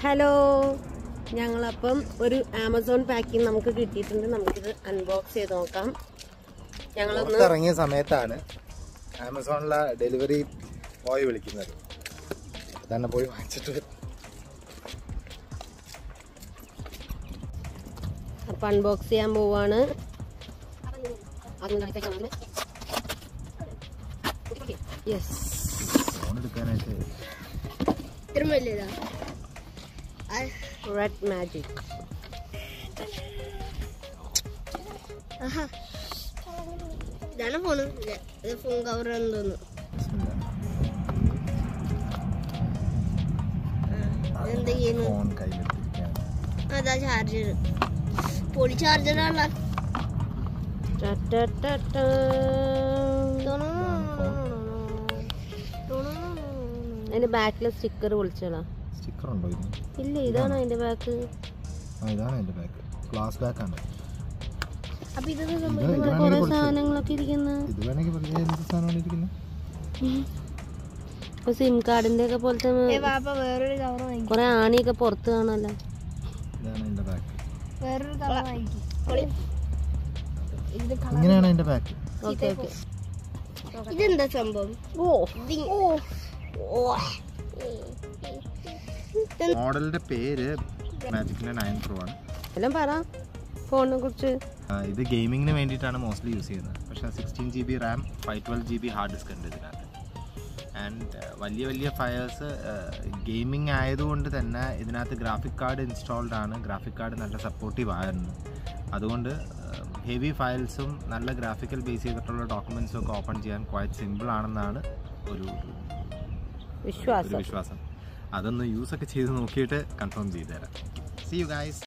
Hello ഞങ്ങളപ്പം ഒരു Amazon packing നമുക്ക് കിട്ടിയിട്ടുണ്ട് നമുക്കിത് അൺബോക്സ് ചെയ്ത് നോക്കാം ഞങ്ങളൊന്ന് പുറത്തിറങ്ങിയ സമയത്താണ് ആമസോണിലെ ഡെലിവറി ബോയ് വിളിക്കുന്നത് തന്നെ പോയി വാങ്ങിച്ചിട്ട് വരും. അപ്പൊ അൺബോക്സ് ചെയ്യാൻ പോവാണ് യെസ് ഫോൺ എടുക്കാനായിട്ട് ഇത്രയും വലിയതാ റെഡ് മാജിക് ആഹാ ഇതാണ് ഫോണ് ഇത് ഇത് ഫോൺ കവർ ആണെന്ന് തോന്നുന്നു ഇതെന്താ ചെയ്യുന്നു ഫോൺ കയ്യിലെടുത്തിരിക്കുകയാണ് അതാ ചാർജർ പൊളി ചാർജറാണല്ല അതിന്റെ ബാക്കിലെ സ്റ്റിക്കർ പൊളിച്ചോളാം സ്റ്റിക്കർ ഉണ്ടോ ഇതിന് ഇല്ല ഇതാണ് അതിന്റെ ബാക്ക് ആ ഇതാണ് എൻ്റെ ബാഗ് ഗ്ലാസ് ബാഗ് ആണ് അപ്പൊ ഇത് ഇത് ഇത് കുറെ വേണമെങ്കിൽ പൊളിച്ച് സാധനങ്ങളൊക്കെ ഇരിക്കുന്ന ഇത് വേണമെങ്കിൽ പറഞ്ഞാൽ എന്ത് സാധനമാണ് ഇരിക്കുന്നത് ഇപ്പൊ സിം കാർഡിന്റെ ഒക്കെ പോലത്തെ പാപ്പ വേറൊരു കവർ വാങ്ങിക്കും കുറെ ആണിയൊക്കെ പുറത്ത് കാണാലോ ഇതാണ് എൻ്റെ ബാഗ് വേറൊരു കവർ വാങ്ങിക്കും ഇത് ഇങ്ങനെയാണ് എൻ്റെ ബാഗ് ഓക്കെ ഓക്കെ ഇതെന്താ സംഭവം ഓ മോഡലിന്റെ പേര് മാജിക്കിന്റെ നയൻ പ്രോ ആണ് എല്ലാം പറ ഫോണിനെ കുറിച്ച് ആ, ഇത് ഗെയിമിങ്ങിന് വേണ്ടിയിട്ടാണ് മോസ്റ്റ്ലി യൂസ് ചെയ്യുന്നത് പക്ഷേ sixteen G B RAM five twelve G B hard disk ഉണ്ട് ഇതിനകത്ത് ആൻഡ് വലിയ വലിയ ഫയൽസ് ഗെയിമിംഗ് ആയതുകൊണ്ട് തന്നെ ഇതിനകത്ത് ഗ്രാഫിക് കാർഡ് ഇൻസ്റ്റാൾഡ് ആണ് ഗ്രാഫിക് കാർഡ് നല്ല സപ്പോർട്ടീവ് ആയിരുന്നു അതുകൊണ്ട് ഹെവി ഫയൽസും നല്ല ഗ്രാഫിക്കൽ ബേസ് ചെയ്തിട്ടുള്ള ഡോക്യുമെൻസും ഒക്കെ ഓപ്പൺ ചെയ്യാൻ ക്വയറ്റ് സിമ്പിൾ ആണെന്നാണ് ഒരു ഒരു വിശ്വാസം വിശ്വാസം അതൊന്ന് യൂസ് ഒക്കെ ചെയ്ത് നോക്കിയിട്ട് കൺഫേം ചെയ്തു തരാം സി യു ഗൈസ്